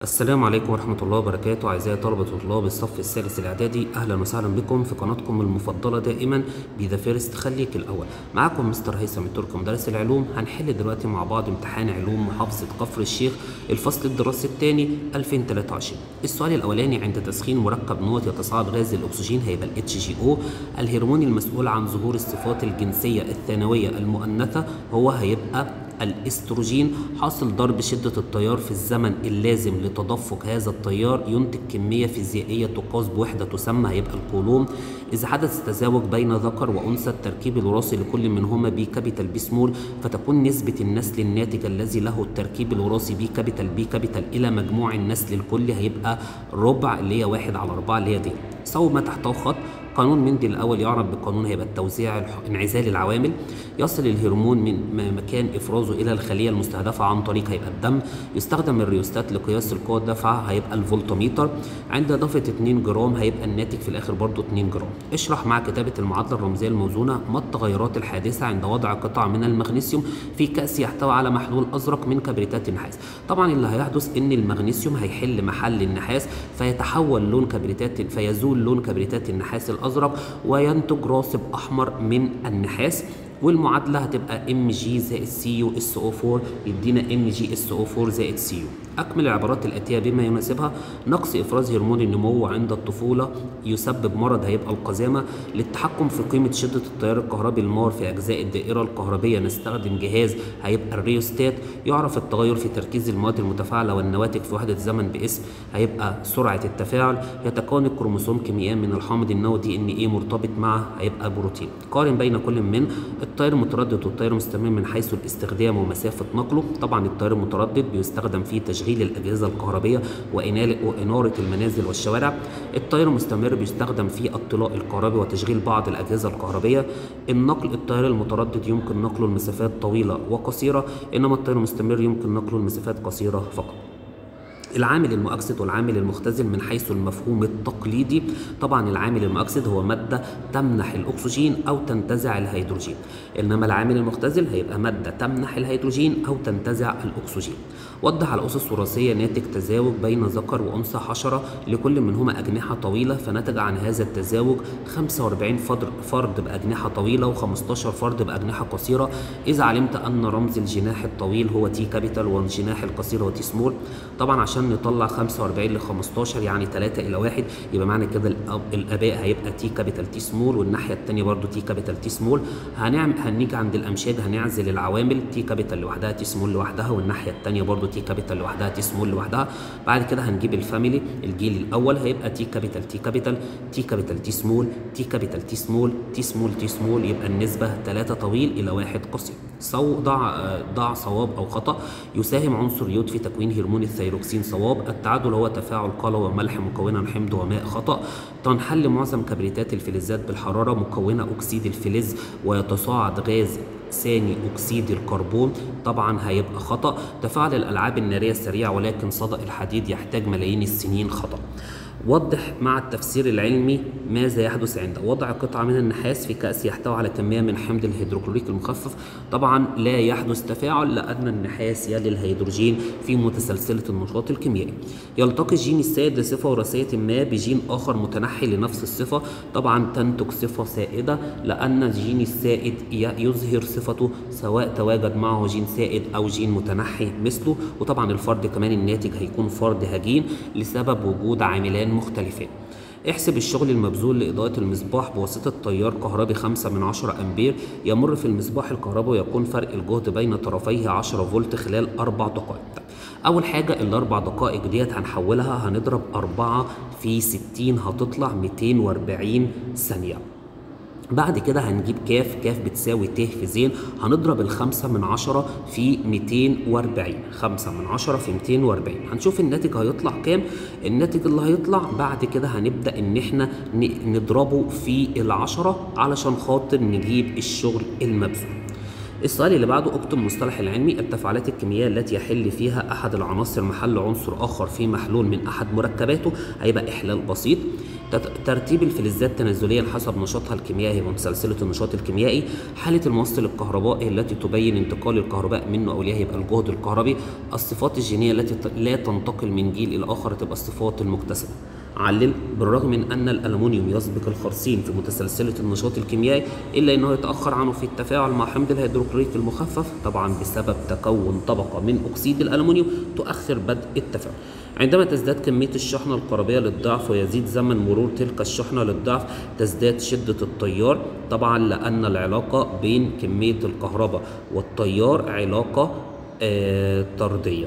السلام عليكم ورحمة الله وبركاته أعزائي طلبة وطلاب الصف الثالث الإعدادي أهلا وسهلا بكم في قناتكم المفضلة دائما بذا فيرست خليك الأول معاكم مستر هيثم التركي مدرس العلوم هنحل دلوقتي مع بعض امتحان علوم محافظة كفر الشيخ الفصل الدراسي الثاني 2023 السؤال الأولاني عند تسخين مركب نوت يتصاعد غاز الأكسجين هيبقى ال HGO الهرمون المسؤول عن ظهور الصفات الجنسية الثانوية المؤنثة هو هيبقى الاستروجين حاصل ضرب شدة التيار في الزمن اللازم لتدفق هذا التيار ينتج كمية فيزيائية تقاس بوحدة تسمى هيبقى الكولوم إذا حدث تزاوج بين ذكر وأنثى التركيب الوراثي لكل منهما بي كابيتال بي سمول فتكون نسبة النسل الناتج الذي له التركيب الوراثي بي كابيتال بي كابيتال إلى مجموع النسل الكلي هيبقى ربع اللي هي واحد على أربعة اللي هي دي صوب ما تحته خط قانون مندي الاول يعرف بقانون هيبقى التوزيع الح- انعزال العوامل يصل الهرمون من م- مكان افرازه الى الخليه المستهدفه عن طريق هيبقى الدم يستخدم الريوستات لقياس القوه الدافعه هيبقى الفولتميتر عند اضافه 2 جرام هيبقى الناتج في الاخر برضو 2 جرام اشرح مع كتابه المعادله الرمزيه الموزونه ما التغيرات الحادثه عند وضع قطع من المغنيسيوم في كاس يحتوي على محلول ازرق من كبريتات النحاس طبعا اللي هيحدث ان المغنيسيوم هيحل محل النحاس فيتحول لون كبريتات فيزول لون كبريتات النحاس الازرق وينتج راسب احمر من النحاس والمعادله هتبقى ام جي زائد سي يو اس او 4 يدينا ام جي اس او 4 زائد سي يو اكمل العبارات الاتيه بما يناسبها نقص افراز هرمون النمو عند الطفوله يسبب مرض هيبقى القزامه للتحكم في قيمه شده التيار الكهربي المار في اجزاء الدائره الكهربيه نستخدم جهاز هيبقى الريوستات يعرف التغير في تركيز المواد المتفاعله والنواتج في وحده زمن باسم هيبقى سرعه التفاعل يتكون الكروموسوم كيميائيا من الحامض النووي دي ان ايه مرتبط مع هيبقى بروتين قارن بين كل من التيار المتردد والتيار المستمر من حيث الاستخدام ومسافه نقله طبعا التيار المتردد بيستخدم في تشغيل الاجهزه الكهربيه وإنال- واناره المنازل والشوارع التيار المستمر بيستخدم في الطلاء الكهربي وتشغيل بعض الاجهزه الكهربيه النقل التيار المتردد يمكن نقله لمسافات طويله وقصيره انما التيار المستمر يمكن نقله لمسافات قصيره فقط العامل المؤكسد والعامل المختزل من حيث المفهوم التقليدي طبعا العامل المؤكسد هو مادة تمنح الأكسجين أو تنتزع الهيدروجين إنما العامل المختزل هيبقى مادة تمنح الهيدروجين أو تنتزع الأكسجين وضح على أسس وراثية ناتج تزاوج بين ذكر وأنثى حشرة لكل منهما أجنحة طويلة فنتج عن هذا التزاوج 45 فرد, فرد بأجنحة طويلة و15 فرد بأجنحة قصيرة إذا علمت أن رمز الجناح الطويل هو تي كابيتال والجناح القصير هو تي سمول طبعا عشان نطلع 45 ل 15 يعني 3 إلى 1 يبقى معنى كده الأب- الآباء هيبقى تي كابيتال تي سمول والناحية التانية برضو تي كابيتال تي سمول هنعمل هنيجي عند الأمشاج هنعزل العوامل تي كابيتال لوحدها تي سمول لوحدها والناحية التانية برضو تي كابيتال لوحدها تي سمول لوحدها بعد كده هنجيب الفاميلي الجيل الأول هيبقى تي كابيتال تي كابيتال تي كابيتال تي سمول تي كابيتال تي سمول تي سمول تي سمول يبقى النسبة 3 طويل إلى 1 قصير صو ضع آه، ضع صواب أو خطأ يساهم عنصر يود في تكوين هرمون الثيروكسين صواب التعادل هو تفاعل قلوي وملح مكونا حمض وماء خطأ تنحل معظم كبريتات الفلزات بالحرارة مكونة أكسيد الفلز ويتصاعد غاز ثاني أكسيد الكربون طبعا هيبقى خطأ تفاعل الألعاب النارية سريع ولكن صدأ الحديد يحتاج ملايين السنين خطأ وضح مع التفسير العلمي ماذا يحدث عند وضع قطعة من النحاس في كأس يحتوي على كمية من حمض الهيدروكلوريك المخفف طبعا لا يحدث تفاعل لأن النحاس يلي الهيدروجين في متسلسلة النشاط الكيميائي يلتقي الجين السائد لصفة وراثية ما بجين آخر متنحي لنفس الصفة طبعا تنتج صفة سائدة لأن الجين السائد ي- يظهر صفته سواء تواجد معه جين سائد أو جين متنحي مثله وطبعا الفرد كمان الناتج هيكون فرد هجين لسبب وجود عاملان مختلفين احسب الشغل المبذول لإضاءة المصباح بواسطة تيار كهربي 5 من 10 أمبير يمر في المصباح الكهربي ويكون فرق الجهد بين طرفيه 10 فولت خلال أربع دقائق أول حاجة الأربع دقائق ديت هنحولها هنضرب أربعة في 60 هتطلع 240 ثانية بعد كده هنجيب كاف كاف بتساوي ت في زين هنضرب الخمسة من عشرة في 240 خمسة من عشرة في 240 هنشوف الناتج هيطلع كام الناتج اللي هيطلع بعد كده هنبدأ ان احنا ن- نضربه في العشرة علشان خاطر نجيب الشغل المبذول السؤال اللي بعده اكتب مصطلح العلمي التفاعلات الكيميائيه التي يحل فيها احد العناصر محل عنصر اخر في محلول من احد مركباته هيبقى احلال بسيط تت- ترتيب الفلزات تنازليا حسب نشاطها الكيميائي ومتسلسله النشاط الكيميائي حاله الموصل الكهربائي التي تبين انتقال الكهرباء منه او اليها يبقى الجهد الكهربي الصفات الجينيه التي ت- لا تنتقل من جيل الى اخر تبقى الصفات المكتسبه علل بالرغم من ان الالومنيوم يسبق الخرسين في متسلسله النشاط الكيميائي الا انه يتاخر عنه في التفاعل مع حمض الهيدروكلوريك المخفف طبعا بسبب تكون طبقه من اكسيد الالومنيوم تؤخر بدء التفاعل عندما تزداد كميه الشحنه الكهربائيه للضعف ويزيد زمن مرور تلك الشحنه للضعف تزداد شده التيار طبعا لان العلاقه بين كميه الكهرباء والتيار علاقه آه طرديه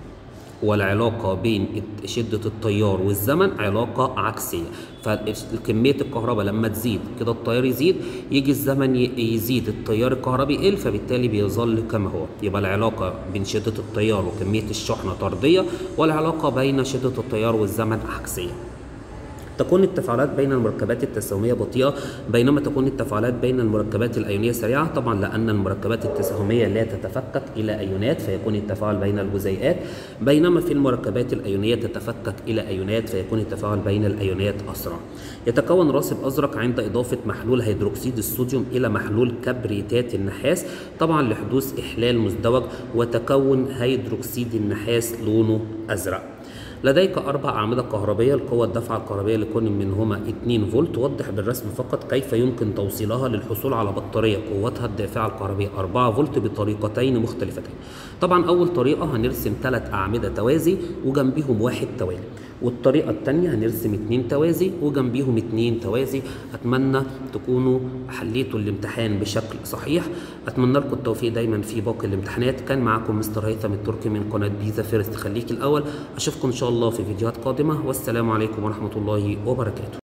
والعلاقة بين الت- شدة التيار والزمن علاقة عكسية فكمية الكهرباء لما تزيد كده التيار يزيد يجي الزمن ي- يزيد التيار الكهربي يقل فبالتالي بيظل كما هو يبقى العلاقة بين شدة التيار وكمية الشحنة طردية والعلاقة بين شدة التيار والزمن عكسية تكون التفاعلات بين المركبات التساهمية بطيئة بينما تكون التفاعلات بين المركبات الأيونية سريعة طبعا لأن المركبات التساهمية لا تتفكك إلى أيونات فيكون التفاعل بين الجزيئات بينما في المركبات الأيونية تتفكك إلى أيونات فيكون التفاعل بين الأيونات أسرع يتكون راسب أزرق عند إضافة محلول هيدروكسيد الصوديوم إلى محلول كبريتات النحاس طبعا لحدوث إحلال مزدوج وتكون هيدروكسيد النحاس لونه أزرق لديك أربع أعمدة كهربية القوة الدفعة الكهربية لكل منهما 2 فولت وضح بالرسم فقط كيف يمكن توصيلها للحصول على بطارية قوتها الدافعة الكهربية 4 فولت بطريقتين مختلفتين طبعا أول طريقة هنرسم ثلاث أعمدة توازي وجنبهم واحد توالي والطريقة التانية هنرسم اتنين توازي وجنبيهم اتنين توازي أتمنى تكونوا حليتوا الامتحان بشكل صحيح أتمنى لكم التوفيق دايما في باقي الامتحانات كان معاكم مستر هيثم التركي من قناة بيزا فيرست خليك الأول أشوفكم إن شاء الله في فيديوهات قادمة والسلام عليكم ورحمة الله وبركاته